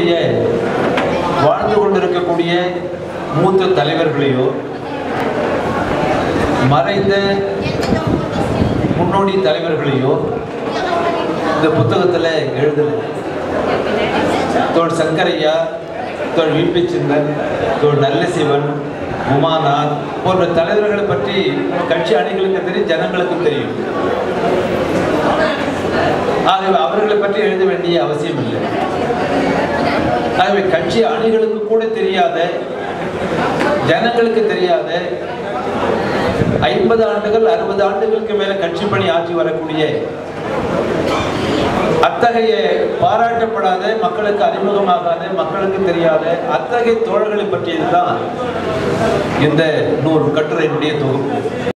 இருக்கக்கூடிய வாழ்ந்து கொண்டிருக்கக்கூடிய மூத்த தலைவர்களையோ மறைந்த முன்னோடி தலைவர்களையோ இந்த புத்தகத்தில் எழுதலை தோல் சங்கரையா தோல் விபி சின்னன் தோல் நல்லசிவன் உமாநாத் போன்ற தலைவர்களை பற்றி கட்சி அணிகளுக்கு தெரியும் ஜனங்களுக்கும் தெரியும் ஆகவே அவர்களை பற்றி எழுத வேண்டிய அவசியம் இல்லை ஆகவே கட்சி அணிகளுக்கு கூட தெரியாத ஜனங்களுக்கு தெரியாத ஐம்பது ஆண்டுகள் அறுபது ஆண்டுகளுக்கு மேல கட்சி பணி ஆற்றி வரக்கூடிய அத்தகைய பாராட்டப்படாத மக்களுக்கு அறிமுகமாகாத மக்களுக்கு தெரியாத அத்தகைய தோழர்களை பற்றியதுதான் இந்த நூறு கட்டுரையினுடைய தொகுப்பு